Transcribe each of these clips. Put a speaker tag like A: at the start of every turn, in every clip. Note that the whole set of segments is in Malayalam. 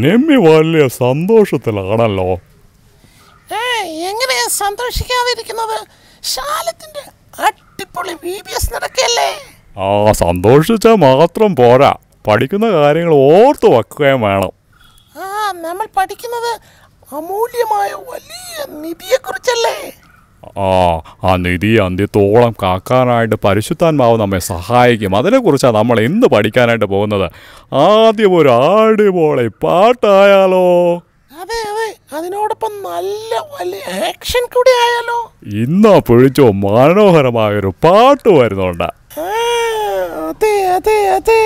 A: നിമ്മി വലിയ സന്തോഷത്തിലാണല്ലോ
B: ഏ എങ്ങനെയാ സന്തോഷിക്കാതിരിക്കുന്നത് ശാലത്തിന്റെ അടിപൊളി വി ബി എസ് നടക്കല്ലേ
A: ആ സന്തോഷിച്ചാൽ മാത്രം പോരാ പഠിക്കുന്ന കാര്യങ്ങൾ ഓർത്ത് വെക്കുകയും വേണം
B: ആ നമ്മൾ പഠിക്കുന്നത് അമൂല്യമായ വലിയ നിധിയെ കുറിച്ചല്ലേ
A: ആ ആ നിധി അന്ത്യത്തോളം കാക്കാനായിട്ട് പരിശുദ്ധാത്മാവ് നമ്മെ സഹായിക്കും അതിനെക്കുറിച്ചാണ് നമ്മൾ ഇന്ന് പഠിക്കാനായിട്ട് പോകുന്നത് ആദ്യം ഒരു അടിപൊളി പാട്ടായാലോ
B: അതെ അതെ അതിനോടൊപ്പം നല്ല വലിയ ആക്ഷൻ കൂടി ആയാലോ
A: ഇന്നാ പൊഴിച്ചോ മനോഹരമായൊരു പാട്ട് വരുന്നുണ്ട്
B: ആ, അതെ അതെ അതെ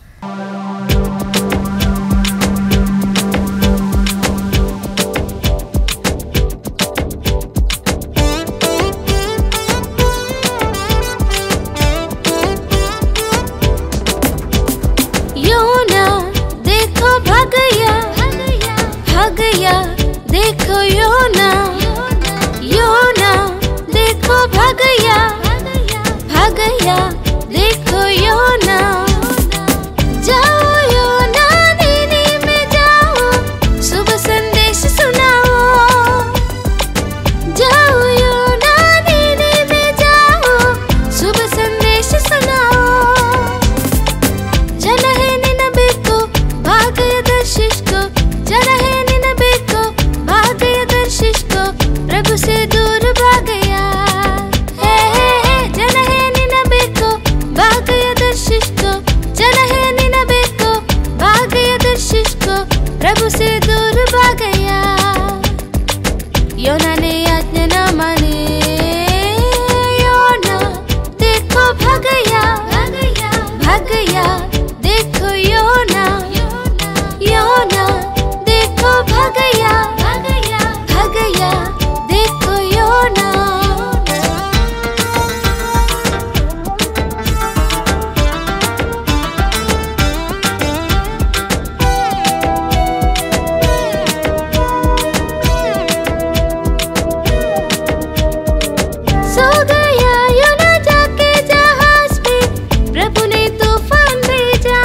C: योना देखो भगया भगया देखो योना योना देखो भगया भगया देखो योना जाओ योना दीनी में जाओ शुभ संदेश सुनाओ जाओ योना दीनी में जाओ शुभ संदेश सुनाओ ಜನ ಹೇ ನಿನಬೇಕು ಭಾಗ್ಯ ದರ್ಶಿಸ್ಕೋ ಜನ ಹೇ ನಿನಬೇಕು ಭಾಗ್ಯ ದರ್ಶಿಸ್ಕೋ ಪ್ರಭು से दूर भाग गया ಹೇ ಹೇ ಹೇ ಜನ ಹೇ ನಿನಬೇಕು ಭಾಗ್ಯ ದರ್ಶಿಸ್ಕೋ ಜನ ಹೇ ನಿನಬೇಕು ಭಾಗ್ಯ ದರ್ಶಿಸ್ಕೋ प्रभु से दूर भाग गया योना ने आज्ञा न माने योना देखो भगया भगया देखो योना योना देखो भगया भगया देखो योना सो गया योना जाके जहाज पे प्रभु ने तूफान भेजा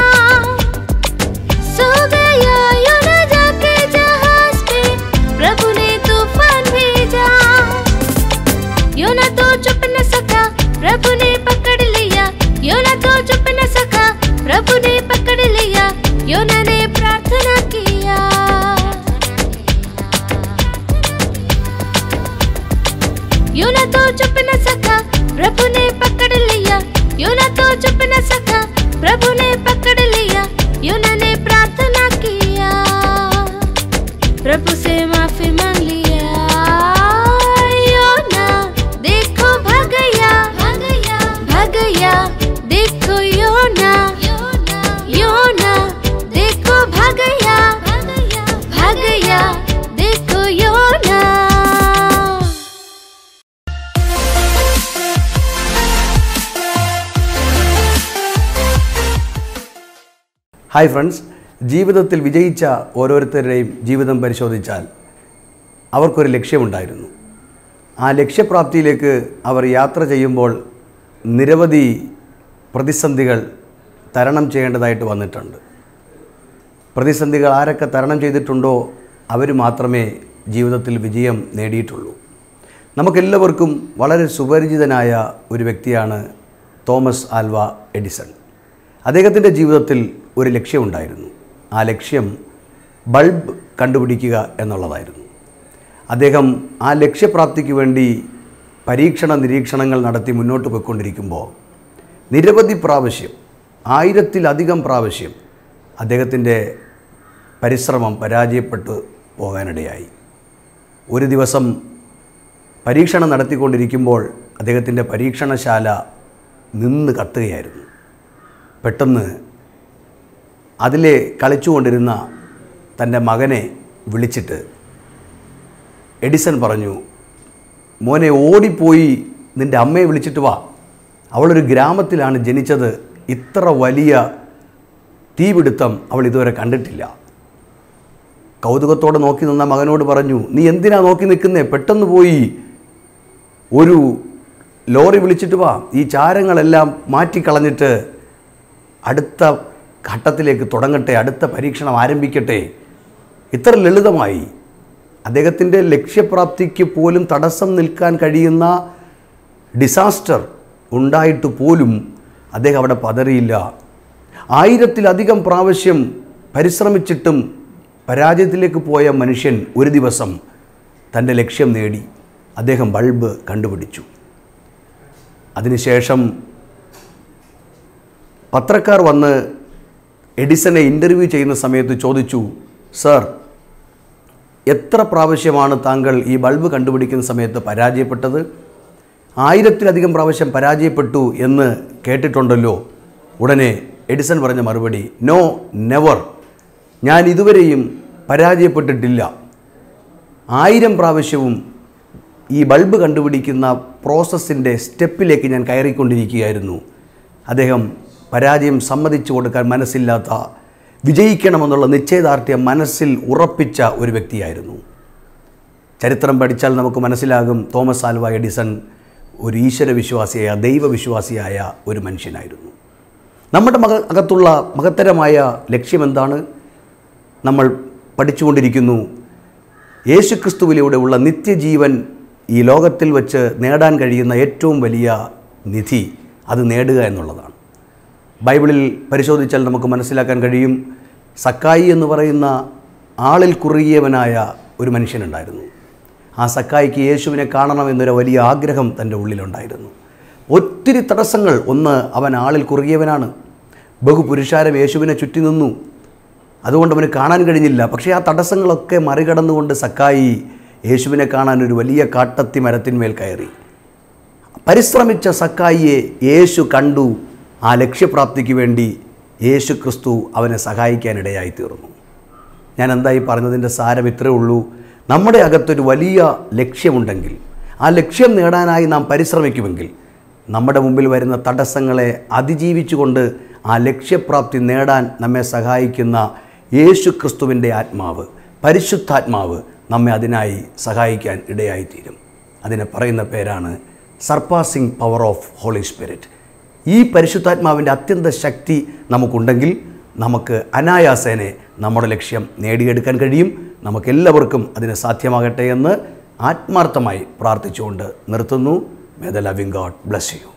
C: सो गया योना जाके जहाज पे प्रभु ने तूफान भेजा योना तो चुप न सका प्रभु ने पकड़ लिया योना तो चुप न सका प्रभु ने पकड़ लिया योना ने प्रार्थना किया यूना तो चुप न सका प्रभु ने पकड़ लिया यूना तो चुप न सका प्रभु ने पकड़ लिया यूना ने प्रार्थना किया प्रभु से माफी मांग लिया यूना देखो भगया भगया देखो यूना यूना देखो भगया भगया देखो यूना
D: ഹായ് ഫ്രണ്ട്സ് ജീവിതത്തിൽ വിജയിച്ച ഓരോരുത്തരുടെയും ജീവിതം പരിശോധിച്ചാൽ അവർക്കൊരു ലക്ഷ്യമുണ്ടായിരുന്നു ആ ലക്ഷ്യപ്രാപ്തിയിലേക്ക് അവർ യാത്ര ചെയ്യുമ്പോൾ നിരവധി പ്രതിസന്ധികൾ തരണം ചെയ്യേണ്ടതായിട്ട് വന്നിട്ടുണ്ട് പ്രതിസന്ധികൾ ആരൊക്കെ തരണം ചെയ്തിട്ടുണ്ടോ അവർ മാത്രമേ ജീവിതത്തിൽ വിജയം നേടിയിട്ടുള്ളൂ നമുക്കെല്ലാവർക്കും വളരെ സുപരിചിതനായ ഒരു വ്യക്തിയാണ് തോമസ് ആൽവ എഡിസൺ അദ്ദേഹത്തിൻ്റെ ജീവിതത്തിൽ ഒരു ലക്ഷ്യമുണ്ടായിരുന്നു ആ ലക്ഷ്യം ബൾബ് കണ്ടുപിടിക്കുക എന്നുള്ളതായിരുന്നു അദ്ദേഹം ആ ലക്ഷ്യപ്രാപ്തിക്ക് വേണ്ടി പരീക്ഷണ നിരീക്ഷണങ്ങൾ നടത്തി മുന്നോട്ട് പോയിക്കൊണ്ടിരിക്കുമ്പോൾ നിരവധി പ്രാവശ്യം ആയിരത്തിലധികം പ്രാവശ്യം അദ്ദേഹത്തിൻ്റെ പരിശ്രമം പരാജയപ്പെട്ടു പോകാനിടയായി ഒരു ദിവസം പരീക്ഷണം നടത്തിക്കൊണ്ടിരിക്കുമ്പോൾ അദ്ദേഹത്തിൻ്റെ പരീക്ഷണശാല നിന്ന് കത്തുകയായിരുന്നു പെട്ടെന്ന് അതിലെ കളിച്ചുകൊണ്ടിരുന്ന തൻ്റെ മകനെ വിളിച്ചിട്ട് എഡിസൺ പറഞ്ഞു മോനെ ഓടിപ്പോയി നിൻ്റെ അമ്മയെ വിളിച്ചിട്ട് വാ അവളൊരു ഗ്രാമത്തിലാണ് ജനിച്ചത് ഇത്ര വലിയ തീപിടുത്തം അവൾ ഇതുവരെ കണ്ടിട്ടില്ല കൗതുകത്തോടെ നോക്കി നിന്ന മകനോട് പറഞ്ഞു നീ എന്തിനാ നോക്കി നിൽക്കുന്നേ പെട്ടെന്ന് പോയി ഒരു ലോറി വിളിച്ചിട്ട് വാ ഈ ചാരങ്ങളെല്ലാം മാറ്റിക്കളഞ്ഞിട്ട് അടുത്ത ഘട്ടത്തിലേക്ക് തുടങ്ങട്ടെ അടുത്ത പരീക്ഷണം ആരംഭിക്കട്ടെ ഇത്ര ലളിതമായി അദ്ദേഹത്തിൻ്റെ ലക്ഷ്യപ്രാപ്തിക്ക് പോലും തടസ്സം നിൽക്കാൻ കഴിയുന്ന ഡിസാസ്റ്റർ ഉണ്ടായിട്ട് പോലും അദ്ദേഹം അവിടെ പതറിയില്ല ആയിരത്തിലധികം പ്രാവശ്യം പരിശ്രമിച്ചിട്ടും പരാജയത്തിലേക്ക് പോയ മനുഷ്യൻ ഒരു ദിവസം തൻ്റെ ലക്ഷ്യം നേടി അദ്ദേഹം ബൾബ് കണ്ടുപിടിച്ചു അതിനുശേഷം പത്രക്കാർ വന്ന് എഡിസനെ ഇൻ്റർവ്യൂ ചെയ്യുന്ന സമയത്ത് ചോദിച്ചു സർ എത്ര പ്രാവശ്യമാണ് താങ്കൾ ഈ ബൾബ് കണ്ടുപിടിക്കുന്ന സമയത്ത് പരാജയപ്പെട്ടത് ആയിരത്തിലധികം പ്രാവശ്യം പരാജയപ്പെട്ടു എന്ന് കേട്ടിട്ടുണ്ടല്ലോ ഉടനെ എഡിസൺ പറഞ്ഞ മറുപടി നോ നെവർ ഞാൻ ഇതുവരെയും പരാജയപ്പെട്ടിട്ടില്ല ആയിരം പ്രാവശ്യവും ഈ ബൾബ് കണ്ടുപിടിക്കുന്ന പ്രോസസ്സിൻ്റെ സ്റ്റെപ്പിലേക്ക് ഞാൻ കയറിക്കൊണ്ടിരിക്കുകയായിരുന്നു അദ്ദേഹം പരാജയം സമ്മതിച്ചു കൊടുക്കാൻ മനസ്സില്ലാത്ത വിജയിക്കണമെന്നുള്ള നിശ്ചയദാർഢ്യം മനസ്സിൽ ഉറപ്പിച്ച ഒരു വ്യക്തിയായിരുന്നു ചരിത്രം പഠിച്ചാൽ നമുക്ക് മനസ്സിലാകും തോമസ് ആൽവ എഡിസൺ ഒരു ഈശ്വര വിശ്വാസിയായ ദൈവവിശ്വാസിയായ ഒരു മനുഷ്യനായിരുന്നു നമ്മുടെ മക അകത്തുള്ള മഹത്തരമായ ലക്ഷ്യമെന്താണ് നമ്മൾ പഠിച്ചുകൊണ്ടിരിക്കുന്നു യേശുക്രിസ്തുവിലൂടെ ഉള്ള നിത്യജീവൻ ഈ ലോകത്തിൽ വച്ച് നേടാൻ കഴിയുന്ന ഏറ്റവും വലിയ നിധി അത് നേടുക എന്നുള്ളതാണ് ബൈബിളിൽ പരിശോധിച്ചാൽ നമുക്ക് മനസ്സിലാക്കാൻ കഴിയും സക്കായി എന്ന് പറയുന്ന ആളിൽ കുറുകിയവനായ ഒരു മനുഷ്യനുണ്ടായിരുന്നു ആ സക്കായിക്ക് യേശുവിനെ കാണണമെന്നൊരു വലിയ ആഗ്രഹം തൻ്റെ ഉള്ളിലുണ്ടായിരുന്നു ഒത്തിരി തടസ്സങ്ങൾ ഒന്ന് അവൻ ആളിൽ കുറുകിയവനാണ് ബഹുപുരുഷാരം യേശുവിനെ ചുറ്റി നിന്നു അതുകൊണ്ട് അവന് കാണാൻ കഴിഞ്ഞില്ല പക്ഷേ ആ തടസ്സങ്ങളൊക്കെ മറികടന്നുകൊണ്ട് സക്കായി യേശുവിനെ കാണാൻ ഒരു വലിയ കാട്ടത്തി മരത്തിന്മേൽ കയറി പരിശ്രമിച്ച സക്കായിയെ യേശു കണ്ടു ആ ലക്ഷ്യപ്രാപ്തിക്ക് വേണ്ടി യേശു ക്രിസ്തു അവനെ സഹായിക്കാനിടയായി തീർന്നു ഞാൻ എന്തായി പറഞ്ഞതിൻ്റെ സാരം ഇത്രേ ഉള്ളൂ നമ്മുടെ അകത്തൊരു വലിയ ലക്ഷ്യമുണ്ടെങ്കിൽ ആ ലക്ഷ്യം നേടാനായി നാം പരിശ്രമിക്കുമെങ്കിൽ നമ്മുടെ മുമ്പിൽ വരുന്ന തടസ്സങ്ങളെ അതിജീവിച്ചുകൊണ്ട് ആ ലക്ഷ്യപ്രാപ്തി നേടാൻ നമ്മെ സഹായിക്കുന്ന യേശു ക്രിസ്തുവിൻ്റെ ആത്മാവ് പരിശുദ്ധാത്മാവ് നമ്മെ അതിനായി സഹായിക്കാൻ ഇടയായിത്തീരും അതിനെ പറയുന്ന പേരാണ് surpassing power of Holy Spirit ഈ പരിശുദ്ധാത്മാവിൻ്റെ അത്യന്ത ശക്തി നമുക്കുണ്ടെങ്കിൽ നമുക്ക് അനായാസേനെ നമ്മുടെ ലക്ഷ്യം നേടിയെടുക്കാൻ കഴിയും നമുക്കെല്ലാവർക്കും അതിന് സാധ്യമാകട്ടെ എന്ന് ആത്മാർത്ഥമായി പ്രാർത്ഥിച്ചുകൊണ്ട് നിർത്തുന്നു may the loving God bless you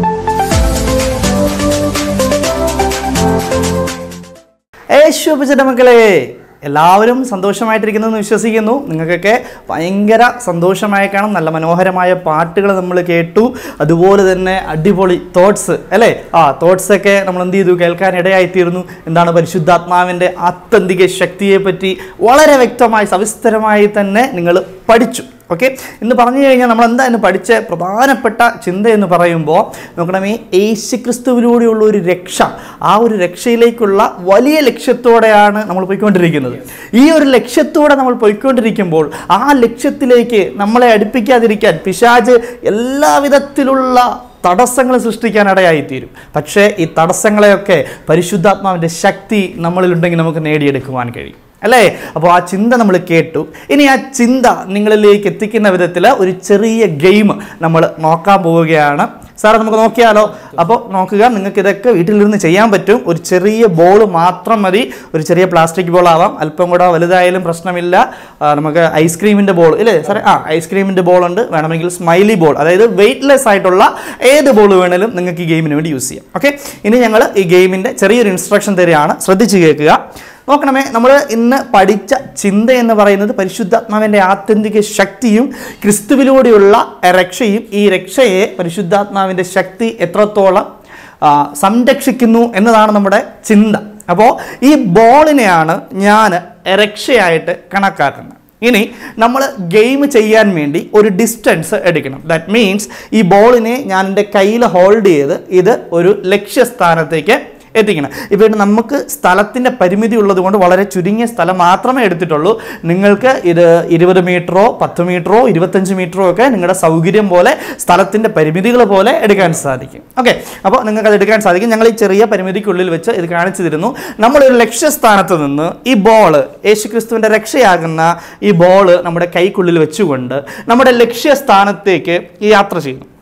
E: യേശുപിച്ചൻ്റെ മക്കളെ എല്ലാവരും സന്തോഷമായിട്ടിരിക്കുന്നെന്ന് വിശ്വസിക്കുന്നു നിങ്ങൾക്കൊക്കെ ഭയങ്കര സന്തോഷമായി കാണും നല്ല മനോഹരമായ പാട്ടുകൾ നമ്മൾ കേട്ടു അതുപോലെ തന്നെ അടിപൊളി തോട്ട്സ് അല്ലേ ആ തോട്ട്സ് ഒക്കെ നമ്മൾ എന്ത് ചെയ്തു കേൾക്കാൻ ഇടയായിത്തീർന്നു എന്താണ് പരിശുദ്ധാത്മാവിൻ്റെ ആത്യന്തിക ശക്തിയെ പറ്റി വളരെ വ്യക്തമായി സവിസ്തരമായി തന്നെ നിങ്ങൾ പഠിച്ചു ഓക്കെ ഇന്ന് പറഞ്ഞു കഴിഞ്ഞാൽ നമ്മൾ എന്താ ഇന്ന് പഠിച്ച പ്രധാനപ്പെട്ട ചിന്ത എന്ന് പറയുമ്പോൾ നോക്കണമേ യേശുക്രിസ്തുവിലൂടെയുള്ള ഒരു രക്ഷ ആ ഒരു രക്ഷയിലേക്കുള്ള വലിയ ലക്ഷ്യത്തോടെയാണ് നമ്മൾ പോയിക്കൊണ്ടിരിക്കുന്നത് ഈ ഒരു ലക്ഷ്യത്തോടെ നമ്മൾ പോയിക്കൊണ്ടിരിക്കുമ്പോൾ ആ ലക്ഷ്യത്തിലേക്ക് നമ്മളെ അടുപ്പിക്കാതിരിക്കാൻ പിശാജ് എല്ലാവിധത്തിലുള്ള തടസ്സങ്ങൾ സൃഷ്ടിക്കാനിടയായിത്തീരും പക്ഷേ ഈ തടസ്സങ്ങളെയൊക്കെ പരിശുദ്ധാത്മാവിൻ്റെ ശക്തി നമ്മളിലുണ്ടെങ്കിൽ നമുക്ക് നേടിയെടുക്കുവാൻ കഴിയും അല്ലേ അപ്പോൾ ആ ചിന്ത നമ്മൾ കേട്ടു ഇനി ആ ചിന്ത നിങ്ങളിലേക്ക് എത്തിക്കുന്ന വിധത്തിൽ ഒരു ചെറിയ ഗെയിം നമ്മൾ നോക്കാൻ പോവുകയാണ് സാറേ നമുക്ക് നോക്കിയാലോ അപ്പോൾ നോക്കുക നിങ്ങൾക്ക് ഇതൊക്കെ വീട്ടിലിരുന്ന് ചെയ്യാൻ പറ്റും ഒരു ചെറിയ ബോൾ മാത്രം മതി ഒരു ചെറിയ പ്ലാസ്റ്റിക് ബോൾ ആവാം അല്പം കൂടെ വലുതായാലും പ്രശ്നമില്ല ആ, നമുക്ക് ഐസ്ക്രീമിൻ്റെ ബോൾ ഇല്ലേ സാറേ ആ ഐസ്ക്രീമിൻ്റെ ബോൾ ഉണ്ട് വേണമെങ്കിൽ സ്മൈലി ബോൾ അതായത് വെയ്റ്റ്ലെസ് ആയിട്ടുള്ള ഏത് ബോൾ വേണേലും നിങ്ങൾക്ക് ഈ ഗെയിമിന് വേണ്ടി യൂസ് ചെയ്യാം ഓക്കെ ഇനി ഞങ്ങൾ ഈ ഗെയിമിൻ്റെ ചെറിയൊരു ഇൻസ്ട്രക്ഷൻ തരികയാണ് ശ്രദ്ധിച്ച് കേൾക്കുക നോക്കണമേ നമ്മൾ ഇന്ന് പഠിച്ച ചിന്ത എന്ന് പറയുന്നത് പരിശുദ്ധാത്മാവിൻ്റെ ആത്യന്തിക ശക്തിയും ക്രിസ്തുവിലൂടെയുള്ള രക്ഷയും ഈ രക്ഷയെ പരിശുദ്ധാത്മാവിൻ്റെ ശക്തി എത്രത്തോളം ആ, സംരക്ഷിക്കുന്നു എന്നതാണ് നമ്മുടെ ചിന്ത അപ്പോൾ ഈ ബോളിനെയാണ് ഞാൻ രക്ഷയായിട്ട് കണക്കാക്കുന്നത് ഇനി നമ്മൾ ഗെയിം ചെയ്യാൻ വേണ്ടി ഒരു ഡിസ്റ്റൻസ് എടുക്കണം ദാറ്റ് മീൻസ് ഈ ബോളിനെ ഞാൻ എൻ്റെ കയ്യിൽ ഹോൾഡ് ചെയ്ത് ഇത് ഒരു ലക്ഷ്യസ്ഥാനത്തേക്ക് എത്തിക്കണം ഇപ്പോൾ നമുക്ക് സ്ഥലത്തിൻ്റെ പരിമിതി ഉള്ളതുകൊണ്ട് വളരെ ചുരുങ്ങിയ സ്ഥലം മാത്രമേ എടുത്തിട്ടുള്ളൂ നിങ്ങൾക്ക് ഇത് ഇരുപത് മീറ്ററോ പത്ത് മീറ്ററോ ഇരുപത്തഞ്ച് മീറ്ററോ ഒക്കെ നിങ്ങളുടെ സൗകര്യം പോലെ സ്ഥലത്തിൻ്റെ പരിമിതികൾ പോലെ എടുക്കാൻ സാധിക്കും ഓക്കെ അപ്പോൾ നിങ്ങൾക്ക് അത് എടുക്കാൻ സാധിക്കും ഞങ്ങൾ ഈ ചെറിയ പരിമിതിക്കുള്ളിൽ വെച്ച് ഇത് കാണിച്ചു തരുന്നു നമ്മളൊരു ലക്ഷ്യസ്ഥാനത്ത് നിന്ന് ഈ ബോള് യേശുക്രിസ്തുവിൻ്റെ രക്ഷയാകുന്ന ഈ ബോള് നമ്മുടെ കൈക്കുള്ളിൽ വെച്ചുകൊണ്ട് നമ്മുടെ ലക്ഷ്യസ്ഥാനത്തേക്ക് യാത്ര ചെയ്യുന്നു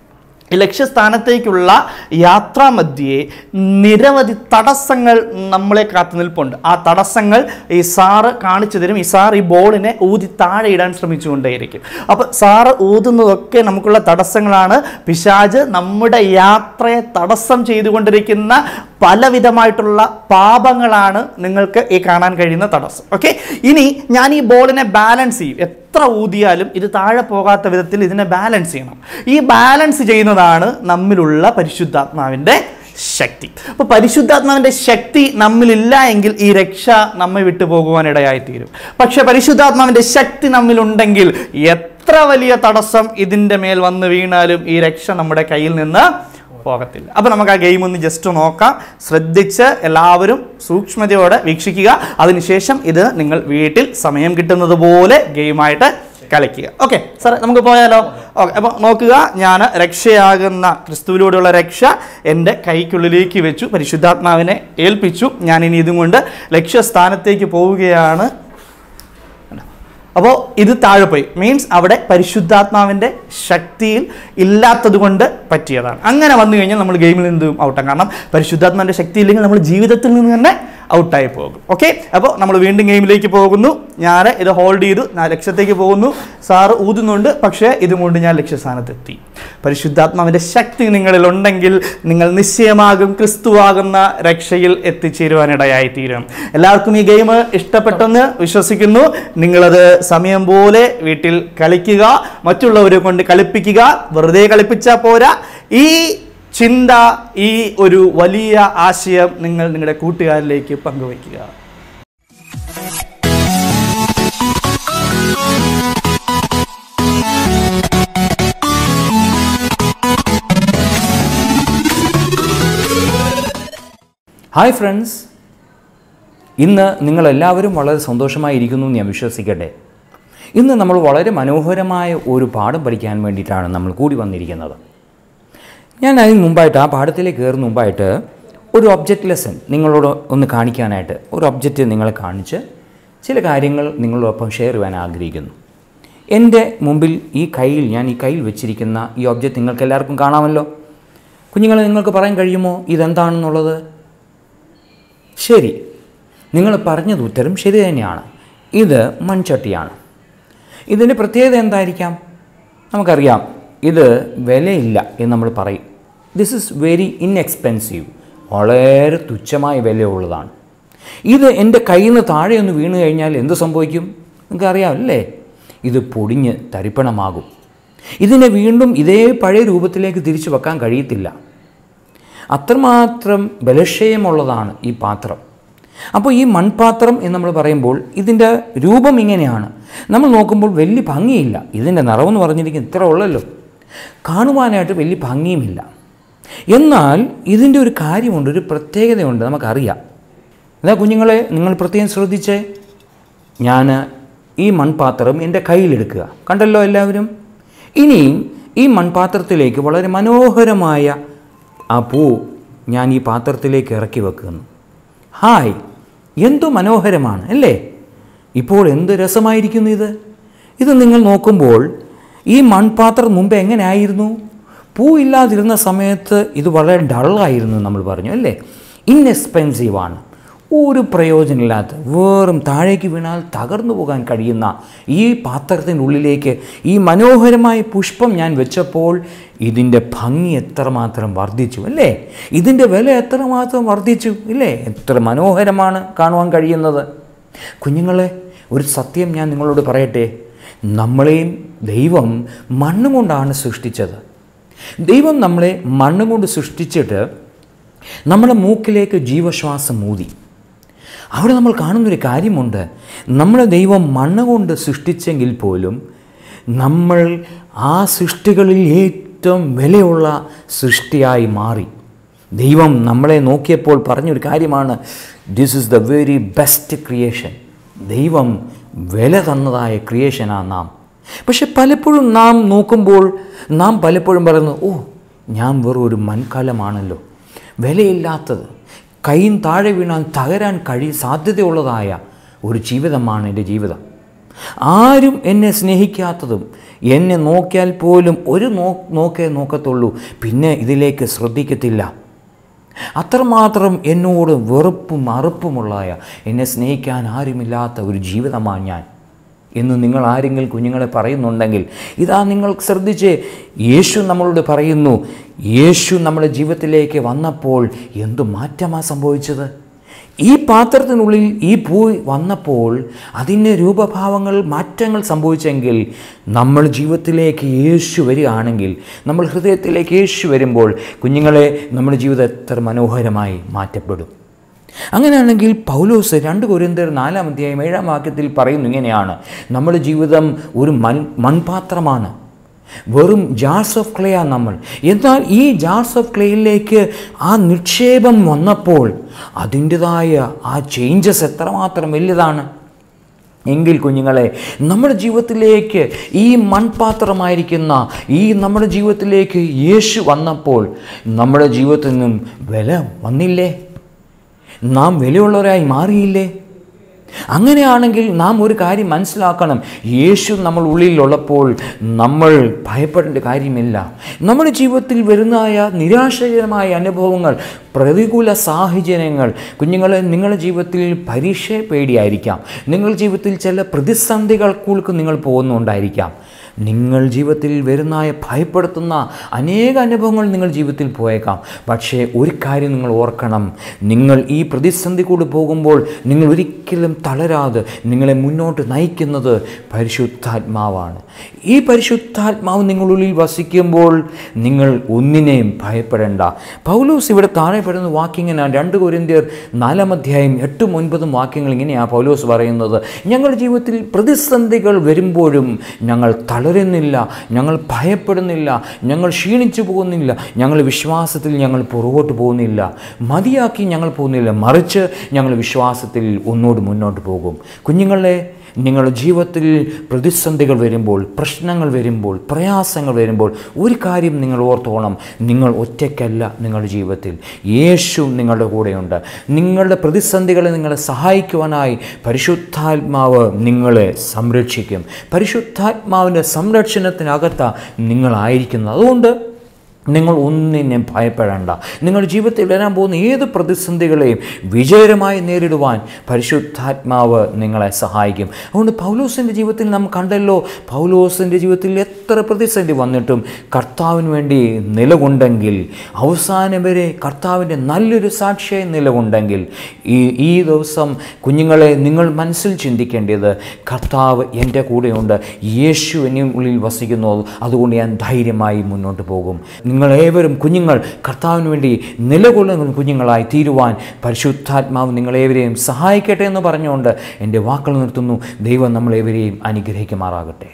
E: ഈ ലക്ഷ്യസ്ഥാനത്തേക്കുള്ള യാത്രാമധ്യേ നിരവധി തടസ്സങ്ങൾ നമ്മളെ കാത്തു നിൽപ്പുണ്ട് ആ തടസ്സങ്ങൾ ഈ സാറ് കാണിച്ചു തരും ഈ സാർ ഈ ബോളിനെ ഊതി താഴെ ഇടാൻ ശ്രമിച്ചുകൊണ്ടേയിരിക്കും അപ്പോൾ സാറ് ഊതുന്നതൊക്കെ നമുക്കുള്ള തടസ്സങ്ങളാണ് പിശാജ് നമ്മുടെ യാത്രയെ തടസ്സം ചെയ്തുകൊണ്ടിരിക്കുന്ന പലവിധമായിട്ടുള്ള പാപങ്ങളാണ് നിങ്ങൾക്ക് ഈ കാണാൻ കഴിയുന്ന തടസ്സം ഓക്കെ ഇനി ഞാൻ ഈ ബോളിനെ ബാലൻസ് ചെയ്യും എത്ര ഊതിയാലും ഇത് താഴെ പോകാത്ത വിധത്തിൽ ഇതിനെ ബാലൻസ് ചെയ്യണം ഈ ബാലൻസ് ചെയ്യുന്നതാണ് നമ്മിലുള്ള പരിശുദ്ധാത്മാവിൻ്റെ ശക്തി അപ്പോൾ പരിശുദ്ധാത്മാവിൻ്റെ ശക്തി നമ്മിലില്ല എങ്കിൽ ഈ രക്ഷ നമ്മെ വിട്ടു പോകുവാനിടയായിത്തീരും പക്ഷെ പരിശുദ്ധാത്മാവിൻ്റെ ശക്തി നമ്മിലുണ്ടെങ്കിൽ എത്ര വലിയ തടസ്സം ഇതിൻ്റെ മേൽ വന്ന് വീണാലും ഈ രക്ഷ നമ്മുടെ കയ്യിൽ നിന്ന് പോകത്തില്ല അപ്പോൾ നമുക്ക് ആ ഗെയിം ഒന്ന് ജസ്റ്റ് നോക്കാം ശ്രദ്ധിച്ച് എല്ലാവരും സൂക്ഷ്മതയോടെ വീക്ഷിക്കുക അതിനുശേഷം ഇത് നിങ്ങൾ വീട്ടിൽ സമയം കിട്ടുന്നത് പോലെ ഗെയിമായിട്ട് കളിക്കുക ഓക്കെ സാറേ നമുക്ക് പോയാലോ ഓക്കെ അപ്പോൾ നോക്കുക ഞാൻ രക്ഷയാകുന്ന ക്രിസ്തുവിലൂടെയുള്ള രക്ഷ എൻ്റെ കൈക്കുള്ളിലേക്ക് വെച്ചു പരിശുദ്ധാത്മാവിനെ ഏൽപ്പിച്ചു ഞാൻ ഇനി ഇതും കൊണ്ട് ലക്ഷ്യസ്ഥാനത്തേക്ക് പോവുകയാണ് അപ്പോൾ ഇത് താഴെ പോയി മീൻസ് അവിടെ പരിശുദ്ധാത്മാവിൻ്റെ ശക്തിയിൽ ഇല്ലാത്തത് കൊണ്ട് പറ്റിയതാണ് അങ്ങനെ വന്നു കഴിഞ്ഞാൽ നമ്മൾ ഗെയിമിൽ നിന്നും ഔട്ടാണ് കാരണം പരിശുദ്ധാത്മാവിൻ്റെ ശക്തി ഇല്ലെങ്കിൽ നമ്മൾ ജീവിതത്തിൽ നിന്ന് തന്നെ ഔട്ടായി പോകും ഓക്കെ അപ്പോൾ നമ്മൾ വീണ്ടും ഗെയിമിലേക്ക് പോകുന്നു ഞാൻ ഇത് ഹോൾഡ് ചെയ്തു ഞാൻ ലക്ഷ്യത്തേക്ക് പോകുന്നു സാറ് ഊതുന്നുണ്ട് പക്ഷേ ഇതും കൊണ്ട് ഞാൻ ലക്ഷ്യസ്ഥാനത്തെത്തി പരിശുദ്ധാത്മാവിൻ്റെ ശക്തി നിങ്ങളിൽ ഉണ്ടെങ്കിൽ നിങ്ങൾ നിശ്ചയമാകും ക്രിസ്തുവാകുന്ന രക്ഷയിൽ എത്തിച്ചേരുവാനിടയായി തീരും എല്ലാവർക്കും ഈ ഗെയിം ഇഷ്ടപ്പെട്ടെന്ന് വിശ്വസിക്കുന്നു നിങ്ങളത് സമയം പോലെ വീട്ടിൽ കളിക്കുക മറ്റുള്ളവരെ കൊണ്ട് കളിപ്പിക്കുക വെറുതെ കളിപ്പിച്ചാൽ പോരാ ഈ ചിന്ത ഈ ഒരു വലിയ ആശയം നിങ്ങൾ നിങ്ങളുടെ കൂട്ടുകാരിലേക്ക് പങ്കുവയ്ക്കുക
F: ഹായ് ഫ്രണ്ട്സ് ഇന്ന് നിങ്ങളെല്ലാവരും വളരെ സന്തോഷമായിരിക്കുന്നു എന്ന് ഞാൻ വിശ്വസിക്കട്ടെ ഇന്ന് നമ്മൾ വളരെ മനോഹരമായ ഒരു പാഠം പഠിക്കാൻ വേണ്ടിയിട്ടാണ് നമ്മൾ കൂടി വന്നിരിക്കുന്നത് ഞാൻ അതിന് മുമ്പായിട്ട് ആ പാഠത്തിലേക്ക് കയറുന്ന മുമ്പായിട്ട് ഒരു ഒബ്ജക്റ്റ് ലെസൺ നിങ്ങളോട് ഒന്ന് കാണിക്കാനായിട്ട് ഒരു ഒബ്ജക്റ്റ് നിങ്ങളെ കാണിച്ച് ചില കാര്യങ്ങൾ നിങ്ങളോടൊപ്പം ഷെയർ ചെയ്യാൻ ആഗ്രഹിക്കുന്നു എൻ്റെ മുമ്പിൽ ഈ കയ്യിൽ ഞാൻ ഈ കയ്യിൽ വെച്ചിരിക്കുന്ന ഈ ഒബ്ജക്റ്റ് നിങ്ങൾക്ക് എല്ലാവർക്കും കാണാമല്ലോ കുഞ്ഞുങ്ങളെ നിങ്ങൾക്ക് പറയാൻ കഴിയുമോ ഇതെന്താണെന്നുള്ളത് ശരി നിങ്ങൾ പറഞ്ഞത് ഉത്തരം ശരി തന്നെയാണ് ഇത് മൺചട്ടിയാണ് ഇതിൻ്റെ പ്രത്യേകത എന്തായിരിക്കാം നമുക്കറിയാം ഇത് വിലയില്ല എന്ന് നമ്മൾ പറയും ദിസ് ഇസ് വെരി ഇൻഎക്സ്പെൻസീവ് വളരെ തുച്ഛമായ വിലയുള്ളതാണ് ഇത് എൻ്റെ കയ്യിൽ നിന്ന് താഴെ ഒന്ന് വീണ് കഴിഞ്ഞാൽ എന്ത് സംഭവിക്കും നിങ്ങൾക്കറിയാം അല്ലേ ഇത് പൊടിഞ്ഞ് തരിപ്പണമാകും ഇതിനെ വീണ്ടും ഇതേ പഴയ രൂപത്തിലേക്ക് തിരിച്ചു വെക്കാൻ കഴിയത്തില്ല അത്രമാത്രം ബലക്ഷയമുള്ളതാണ് ഈ പാത്രം അപ്പോൾ ഈ മൺപാത്രം എന്ന് നമ്മൾ പറയുമ്പോൾ ഇതിൻ്റെ രൂപം ഇങ്ങനെയാണ് നമ്മൾ നോക്കുമ്പോൾ വലിയ ഭംഗിയില്ല ഇതിൻ്റെ നിറവെന്ന് പറഞ്ഞിരിക്കുന്നത് ഇത്ര ഉള്ളല്ലോ കാണുവാനായിട്ട് വലിയ ഭംഗിയുമില്ല എന്നാൽ ഇതിൻ്റെ ഒരു കാര്യമുണ്ട് ഒരു പ്രത്യേകതയുണ്ട് നമുക്കറിയാം അതാ കുഞ്ഞുങ്ങളെ നിങ്ങൾ പ്രത്യേകം ശ്രദ്ധിച്ചേ ഞാൻ ഈ മൺപാത്രം എൻ്റെ കയ്യിലെടുക്കുക കണ്ടല്ലോ എല്ലാവരും ഇനിയും ഈ മൺപാത്രത്തിലേക്ക് വളരെ മനോഹരമായ ആ പൂ ഞാൻ ഈ പാത്രത്തിലേക്ക് ഇറക്കി വെക്കുന്നു ഹായ് എന്തു മനോഹരമാണ് അല്ലേ ഇപ്പോൾ എന്ത് രസമായിരിക്കുന്നു ഇത് ഇത് നിങ്ങൾ നോക്കുമ്പോൾ ഈ മൺപാത്രം മുമ്പ് എങ്ങനെയായിരുന്നു പൂ ഇല്ലാതിരുന്ന സമയത്ത് ഇത് വളരെ ഡള്ളായിരുന്നു നമ്മൾ പറഞ്ഞു അല്ലേ ഇൻഎക്സ്പെൻസീവാണ് ഒരു പ്രയോജനമില്ലാത്ത വെറും താഴേക്ക് വീണാൽ തകർന്നു പോകാൻ കഴിയുന്ന ഈ പാത്രത്തിനുള്ളിലേക്ക് ഈ മനോഹരമായ പുഷ്പം ഞാൻ വെച്ചപ്പോൾ ഇതിൻ്റെ ഭംഗി എത്രമാത്രം വർദ്ധിച്ചു അല്ലേ ഇതിൻ്റെ വില എത്രമാത്രം വർദ്ധിച്ചു ഇല്ലേ എത്ര മനോഹരമാണ് കാണുവാൻ കഴിയുന്നത് കുഞ്ഞുങ്ങളെ ഒരു സത്യം ഞാൻ നിങ്ങളോട് പറയട്ടെ നമ്മളെയും ദൈവം മണ്ണുകൊണ്ടാണ് സൃഷ്ടിച്ചത് ദൈവം നമ്മളെ മണ്ണുകൊണ്ട് സൃഷ്ടിച്ചിട്ട് നമ്മുടെ മൂക്കിലേക്ക് ജീവശ്വാസം ഊതി അവിടെ നമ്മൾ കാണുന്നൊരു കാര്യമുണ്ട് നമ്മളെ ദൈവം മണ്ണ് കൊണ്ട് സൃഷ്ടിച്ചെങ്കിൽ പോലും നമ്മൾ ആ സൃഷ്ടികളിൽ ഏറ്റവും വിലയുള്ള സൃഷ്ടിയായി മാറി ദൈവം നമ്മളെ നോക്കിയപ്പോൾ പറഞ്ഞൊരു കാര്യമാണ് this is the very best creation ദൈവം വില തന്നതായ ക്രിയേഷനാണ് നാം പക്ഷെ പലപ്പോഴും നാം നോക്കുമ്പോൾ നാം പലപ്പോഴും പറയുന്നു ഓ ഞാൻ വെറും ഒരു മൺകലമാണല്ലോ വിലയില്ലാത്തത് കൈയും താഴെ വീണാൽ തകരാൻ കഴി സാധ്യതയുള്ളതായ ഒരു ജീവിതമാണ് എൻ്റെ ജീവിതം ആരും എന്നെ സ്നേഹിക്കാത്തതും എന്നെ നോക്കിയാൽ പോലും ഒരു നോ നോക്കേ നോക്കത്തുള്ളൂ പിന്നെ ഇതിലേക്ക് ശ്രദ്ധിക്കത്തില്ല അത്രമാത്രം എന്നോട് വെറുപ്പും അറുപ്പുമുള്ളായ എന്നെ സ്നേഹിക്കാൻ ആരുമില്ലാത്ത ഒരു ജീവിതമാണ് ഞാൻ എന്ന് നിങ്ങൾ ആരെങ്കിലും കുഞ്ഞുങ്ങളെ പറയുന്നുണ്ടെങ്കിൽ ഇതാ നിങ്ങൾ ശ്രദ്ധിച്ച് യേശു നമ്മളോട് പറയുന്നു യേശു നമ്മുടെ ജീവിതത്തിലേക്ക് വന്നപ്പോൾ എന്തു മാറ്റമാണ് സംഭവിച്ചത് ഈ പാത്രത്തിനുള്ളിൽ ഈ പൂ വന്നപ്പോൾ അതിന് രൂപഭാവങ്ങൾ മാറ്റങ്ങൾ സംഭവിച്ചെങ്കിൽ നമ്മൾ ജീവിതത്തിലേക്ക് യേശു വരികയാണെങ്കിൽ നമ്മൾ ഹൃദയത്തിലേക്ക് യേശു വരുമ്പോൾ കുഞ്ഞുങ്ങളെ നമ്മുടെ ജീവിതം എത്ര മനോഹരമായി മാറ്റപ്പെടും അങ്ങനെയാണെങ്കിൽ പൗലോസ് രണ്ട് കൊരിന്തർ നാലാം അധ്യായം ഏഴാം വാക്യത്തിൽ പറയുന്നു ഇങ്ങനെയാണ് നമ്മുടെ ജീവിതം ഒരു മൺ മൺപാത്രമാണ് വെറും ജാർസ് ഓഫ് ക്ലേ ആണ് നമ്മൾ എന്നാൽ ഈ ജാർസ് ഓഫ് ക്ലേയിലേക്ക് ആ നിക്ഷേപം വന്നപ്പോൾ അതിൻ്റെതായ ആ ചേഞ്ചസ് എത്രമാത്രം വലുതാണ് എങ്കിൽ കുഞ്ഞുങ്ങളെ നമ്മുടെ ജീവിതത്തിലേക്ക് ഈ മൺപാത്രമായിരിക്കുന്ന ഈ നമ്മുടെ ജീവിതത്തിലേക്ക് യേശു വന്നപ്പോൾ നമ്മുടെ ജീവിതത്തിൽ നിന്നും വില വന്നില്ലേ നാം വിലയുള്ളവരായി മാറിയില്ലേ അങ്ങനെയാണെങ്കിൽ നാം ഒരു കാര്യം മനസ്സിലാക്കണം യേശു നമ്മൾ ഉള്ളിലുള്ളപ്പോൾ നമ്മൾ ഭയപ്പെടേണ്ട കാര്യമില്ല നമ്മുടെ ജീവിതത്തിൽ വരുന്നതായ നിരാശകരമായ അനുഭവങ്ങൾ പ്രതികൂല സാഹചര്യങ്ങൾ കുഞ്ഞുങ്ങളെ നിങ്ങളുടെ ജീവിതത്തിൽ പരീക്ഷ പേടിയായിരിക്കാം നിങ്ങളുടെ ജീവിതത്തിൽ ചില പ്രതിസന്ധികൾക്കുൾക്ക് നിങ്ങൾ പോകുന്നുണ്ടായിരിക്കാം നിങ്ങൾ ജീവിതത്തിൽ വരുന്നതായ ഭയപ്പെടുത്തുന്ന അനേക അനുഭവങ്ങൾ നിങ്ങൾ ജീവിതത്തിൽ പോയേക്കാം പക്ഷേ ഒരു കാര്യം നിങ്ങൾ ഓർക്കണം നിങ്ങൾ ഈ പ്രതിസന്ധി കൂടി പോകുമ്പോൾ നിങ്ങൾ ഒരിക്കലും തളരാതെ നിങ്ങളെ മുന്നോട്ട് നയിക്കുന്നത് പരിശുദ്ധാത്മാവാണ് ഈ പരിശുദ്ധാത്മാവ് നിങ്ങളുള്ളിൽ വസിക്കുമ്പോൾ നിങ്ങൾ ഒന്നിനെയും ഭയപ്പെടേണ്ട പൗലോസ് ഇവിടെ താഴെ പെടുന്ന വാക്യങ്ങനെയാണ് രണ്ട് കൊരിന്ത്യർ നാലാം അധ്യായം എട്ടും ഒൻപതും വാക്യങ്ങൾ ഇങ്ങനെയാണ് പൗലോസ് പറയുന്നത് ഞങ്ങളുടെ ജീവിതത്തിൽ പ്രതിസന്ധികൾ വരുമ്പോഴും ഞങ്ങൾ തളരുന്നില്ല ഞങ്ങൾ ഭയപ്പെടുന്നില്ല ഞങ്ങൾ ക്ഷീണിച്ചു പോകുന്നില്ല ഞങ്ങൾ വിശ്വാസത്തിൽ ഞങ്ങൾ പുറകോട്ട് പോകുന്നില്ല മതിയാക്കി ഞങ്ങൾ പോകുന്നില്ല മറിച്ച് ഞങ്ങൾ വിശ്വാസത്തിൽ ഒന്നോട് മുന്നോട്ട് പോകും കുഞ്ഞുങ്ങളെ നിങ്ങളുടെ ജീവിതത്തിൽ പ്രതിസന്ധികൾ വരുമ്പോൾ പ്രശ്നങ്ങൾ വരുമ്പോൾ പ്രയാസങ്ങൾ വരുമ്പോൾ ഒരു കാര്യം നിങ്ങൾ ഓർത്തോണം നിങ്ങൾ ഒറ്റയ്ക്കല്ല നിങ്ങളുടെ ജീവിതത്തിൽ യേശു നിങ്ങളുടെ കൂടെയുണ്ട് നിങ്ങളുടെ പ്രതിസന്ധികളെ നിങ്ങളെ സഹായിക്കുവാനായി പരിശുദ്ധാത്മാവ് നിങ്ങളെ സംരക്ഷിക്കും പരിശുദ്ധാത്മാവിൻ്റെ സംരക്ഷണത്തിനകത്താണ് നിങ്ങളായിരിക്കുന്നത് അതുകൊണ്ട് നിങ്ങൾ ഒന്നിനെയും ഭയപ്പെടേണ്ട നിങ്ങളുടെ ജീവിതത്തിൽ വരാൻ പോകുന്ന ഏത് പ്രതിസന്ധികളെയും വിജയകരമായി നേരിടുവാൻ പരിശുദ്ധാത്മാവ് നിങ്ങളെ സഹായിക്കും അതുകൊണ്ട് പൗലോസിൻ്റെ ജീവിതത്തിൽ നാം കണ്ടല്ലോ പൗലോസിൻ്റെ ജീവിതത്തിൽ എത്ര പ്രതിസന്ധി വന്നിട്ടും കർത്താവിന് വേണ്ടി നിലകൊണ്ടെങ്കിൽ അവസാനം വരെ കർത്താവിൻ്റെ നല്ലൊരു സാക്ഷിയായി നിലകൊണ്ടെങ്കിൽ ഈ ഈ ദിവസം കുഞ്ഞുങ്ങളെ നിങ്ങൾ മനസ്സിൽ ചിന്തിക്കേണ്ടത് കർത്താവ് എൻ്റെ കൂടെയുണ്ട് യേശു എന്നെ ഉള്ളിൽ വസിക്കുന്നു അതുകൊണ്ട് ഞാൻ ധൈര്യമായി മുന്നോട്ട് പോകും നിങ്ങളേവരും കുഞ്ഞുങ്ങൾ കർത്താവിന് വേണ്ടി നിലകൊള്ളുന്ന കുഞ്ഞുങ്ങളായി തീരുവാൻ പരിശുദ്ധാത്മാവ് നിങ്ങളേവരെയും സഹായിക്കട്ടെ എന്ന് പറഞ്ഞുകൊണ്ട് എൻ്റെ വാക്കുകൾ നിർത്തുന്നു ദൈവം നമ്മളേവരെയും അനുഗ്രഹിക്കുമാറാകട്ടെ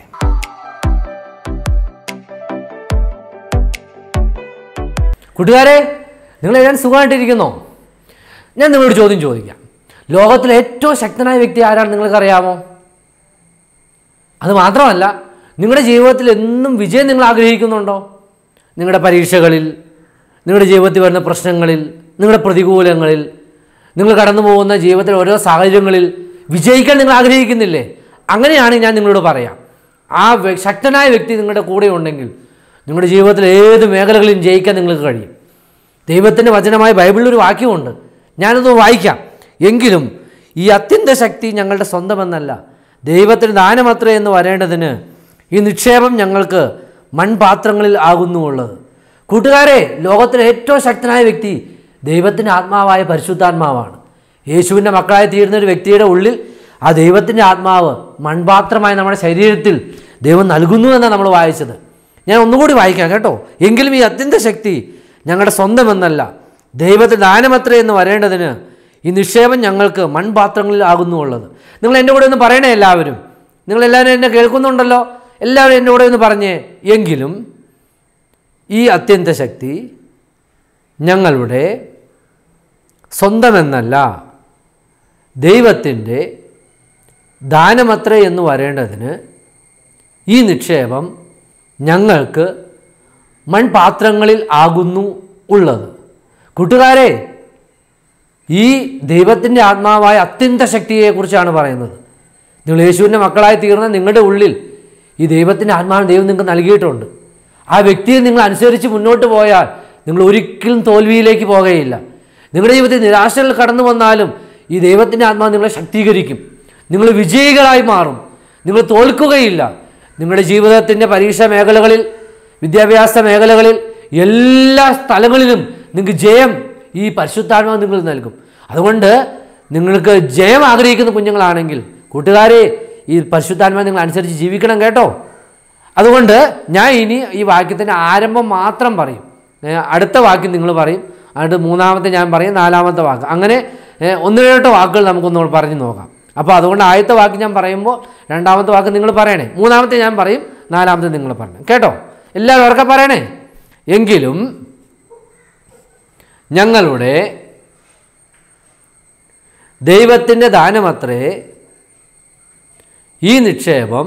G: കൂട്ടുകാരെ നിങ്ങളെല്ലാം സുഖമായിട്ടിരിക്കുന്നോ ഞാൻ നിങ്ങളോട് ചോദ്യം ചോദിക്കാം ലോകത്തിലെ ഏറ്റവും ശക്തനായ വ്യക്തി ആരാണ് നിങ്ങൾക്കറിയാമോ അത് മാത്രമല്ല നിങ്ങളുടെ ജീവിതത്തിൽ എന്നും വിജയം നിങ്ങൾ ആഗ്രഹിക്കുന്നുണ്ടോ നിങ്ങളുടെ പരീക്ഷകളിൽ നിങ്ങളുടെ ജീവിതത്തിൽ വരുന്ന പ്രശ്നങ്ങളിൽ നിങ്ങളുടെ പ്രതികൂലങ്ങളിൽ നിങ്ങൾ കടന്നു പോകുന്ന ജീവിതത്തിലെ ഓരോ സാഹചര്യങ്ങളിൽ വിജയിക്കാൻ നിങ്ങൾ ആഗ്രഹിക്കുന്നില്ലേ അങ്ങനെയാണ് ഞാൻ നിങ്ങളോട് പറയാം ആ വ്യ- ശക്തനായ വ്യക്തി നിങ്ങളുടെ കൂടെ ഉണ്ടെങ്കിൽ നിങ്ങളുടെ ജീവിതത്തിൽ ഏത് മേഖലകളിലും ജയിക്കാൻ നിങ്ങൾക്ക് കഴിയും ദൈവത്തിൻ്റെ വചനമായ ബൈബിളിൽ ഒരു വാക്യമുണ്ട് ഞാനത് വായിക്കാം എങ്കിലും ഈ അത്യന്ത ശക്തി ഞങ്ങളുടെ സ്വന്തമെന്നല്ല ദൈവത്തിന് ദാനമത്രേ എന്ന് വരേണ്ടതിന് ഈ നിക്ഷേപം ഞങ്ങൾക്ക് മൺപാത്രങ്ങളിൽ ആകുന്നുമുള്ളത് കൂട്ടുകാരെ ലോകത്തിലെ ഏറ്റവും ശക്തനായ വ്യക്തി ദൈവത്തിൻ്റെ ആത്മാവായ പരിശുദ്ധാത്മാവാണ് യേശുവിൻ്റെ മക്കളായി തീരുന്ന ഒരു വ്യക്തിയുടെ ഉള്ളിൽ ആ ദൈവത്തിൻ്റെ ആത്മാവ് മൺപാത്രമായി നമ്മുടെ ശരീരത്തിൽ ദൈവം നൽകുന്നു എന്നാണ് നമ്മൾ വായിച്ചത് ഞാൻ ഒന്നുകൂടി വായിക്കാം കേട്ടോ എങ്കിലും ഈ അത്യന്ത ശക്തി ഞങ്ങളുടെ സ്വന്തമെന്നല്ല ദൈവത്തിൽ ദാനമത്രേ എന്ന് വരേണ്ടതിന് ഈ നിക്ഷേപം ഞങ്ങൾക്ക് മൺപാത്രങ്ങളിൽ ആകുന്നു ഉള്ളത് നിങ്ങൾ എൻ്റെ കൂടെ ഒന്ന് പറയണേ എല്ലാവരും നിങ്ങളെല്ലാവരും എന്നെ കേൾക്കുന്നുണ്ടല്ലോ എല്ലാവരും എൻ്റെ കൂടെ ഒന്ന് പറഞ്ഞേ എങ്കിലും ഈ അത്യന്ത ശക്തി ഞങ്ങളുടെ സ്വന്തമെന്നല്ല ദൈവത്തിൻ്റെ ദാനമത്രേ എന്ന് വരേണ്ടതിന് ഈ നിക്ഷേപം ഞങ്ങൾക്ക് മൺപാത്രങ്ങളിൽ ആകുന്നു ഉള്ളത് കൂട്ടുകാരെ ഈ ദൈവത്തിൻ്റെ ആത്മാവായ അത്യന്ത ശക്തിയെക്കുറിച്ചാണ് പറയുന്നത് നിങ്ങൾ യേശുവിൻ്റെ മക്കളായി തീർന്ന നിങ്ങളുടെ ഉള്ളിൽ ഈ ദൈവത്തിൻ്റെ ആത്മാവിന് ദൈവം നിങ്ങൾക്ക് നൽകിയിട്ടുണ്ട് ആ വ്യക്തിയെ നിങ്ങൾ അനുസരിച്ച് മുന്നോട്ട് പോയാൽ നിങ്ങൾ ഒരിക്കലും തോൽവിയിലേക്ക് പോകുകയില്ല നിങ്ങളുടെ ജീവിതത്തിൽ നിരാശകൾ കടന്നു വന്നാലും ഈ ദൈവത്തിൻ്റെ ആത്മാവ് നിങ്ങളെ ശക്തീകരിക്കും നിങ്ങൾ വിജയികളായി മാറും നിങ്ങൾ തോൽക്കുകയില്ല നിങ്ങളുടെ ജീവിതത്തിൻ്റെ പരീക്ഷാ മേഖലകളിൽ വിദ്യാഭ്യാസ മേഖലകളിൽ എല്ലാ സ്ഥലങ്ങളിലും നിങ്ങൾക്ക് ജയം ഈ പരിശുദ്ധാത്മാവ് നിങ്ങൾ നൽകും അതുകൊണ്ട് നിങ്ങൾക്ക് ജയം ആഗ്രഹിക്കുന്ന കുഞ്ഞുങ്ങളാണെങ്കിൽ കൂട്ടുകാരെ ഈ പരിശുദ്ധാത്മാവ് നിങ്ങൾ അനുസരിച്ച് ജീവിക്കണം കേട്ടോ അതുകൊണ്ട് ഞാൻ ഇനി ഈ വാക്യത്തിൻ്റെ ആരംഭം മാത്രം പറയും ഏ, അടുത്ത വാക്യം നിങ്ങൾ പറയും എന്നിട്ട് മൂന്നാമത്തെ ഞാൻ പറയും നാലാമത്തെ വാക്ക് അങ്ങനെ ഏ, ഒന്ന് രണ്ടോ വാക്കുകൾ നമുക്കൊന്ന് പറഞ്ഞു നോക്കാം അപ്പോൾ അതുകൊണ്ട് ആദ്യത്തെ വാക്ക് ഞാൻ പറയുമ്പോൾ രണ്ടാമത്തെ വാക്ക് നിങ്ങൾ പറയണേ മൂന്നാമത്തെ ഞാൻ പറയും നാലാമത്തെ നിങ്ങൾ പറയണം കേട്ടോ എല്ലാവരും ഉറക്കെ പറയണേ എങ്കിലും ഞങ്ങളുടെ ദൈവത്തിൻ്റെ ദാനമത്രേ ഈ നിക്ഷേപം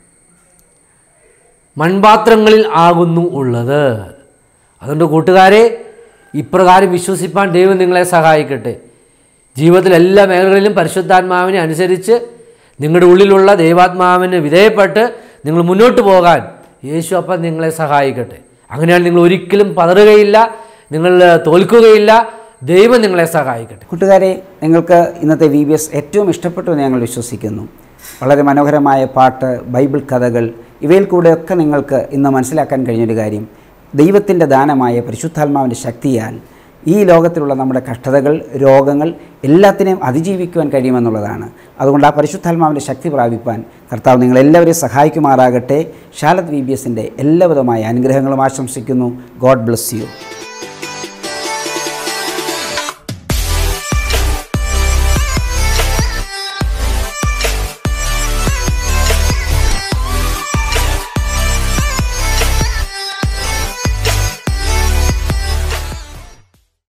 G: മൺപാത്രങ്ങളിൽ ആകുന്നു ഉള്ളത് അതുകൊണ്ട് കൂട്ടുകാരെ ഇപ്രകാരം വിശ്വസിപ്പാൻ ദൈവം നിങ്ങളെ സഹായിക്കട്ടെ ജീവിതത്തിൽ എല്ലാ മേഖലകളിലും പരിശുദ്ധാത്മാവിനെ അനുസരിച്ച് നിങ്ങളുടെ ഉള്ളിലുള്ള ദൈവാത്മാവിന് വിധേയപ്പെട്ട് നിങ്ങൾ മുന്നോട്ട് പോകാൻ യേശു അപ്പം നിങ്ങളെ സഹായിക്കട്ടെ അങ്ങനെയാണ് നിങ്ങൾ ഒരിക്കലും പതറുകയില്ല നിങ്ങൾ തോൽക്കുകയില്ല ദൈവം നിങ്ങളെ സഹായിക്കട്ടെ
H: കൂട്ടുകാരെ നിങ്ങൾക്ക് ഇന്നത്തെ വി ബി എസ് ഏറ്റവും ഇഷ്ടപ്പെട്ടു എന്ന് ഞങ്ങൾ വിശ്വസിക്കുന്നു വളരെ മനോഹരമായ പാട്ട് ബൈബിൾ കഥകൾ ഇവയിൽ കൂടെയൊക്കെ നിങ്ങൾക്ക് ഇന്ന് മനസ്സിലാക്കാൻ കഴിഞ്ഞൊരു കാര്യം ദൈവത്തിൻ്റെ ദാനമായ പരിശുദ്ധാത്മാവിൻ്റെ ശക്തിയാൽ ഈ ലോകത്തിലുള്ള നമ്മുടെ കഷ്ടതകൾ രോഗങ്ങൾ എല്ലാത്തിനെയും അതിജീവിക്കുവാൻ കഴിയുമെന്നുള്ളതാണ് അതുകൊണ്ട് ആ പരിശുദ്ധാത്മാവിൻ്റെ ശക്തി പ്രാപിപ്പാൻ കർത്താവ് നിങ്ങളെല്ലാവരെയും സഹായിക്കുമാറാകട്ടെ ഷാലത് വി ബി എസിൻ്റെ എല്ലാവിധമായ അനുഗ്രഹങ്ങളും ആശംസിക്കുന്നു ഗോഡ് ബ്ലെസ് യു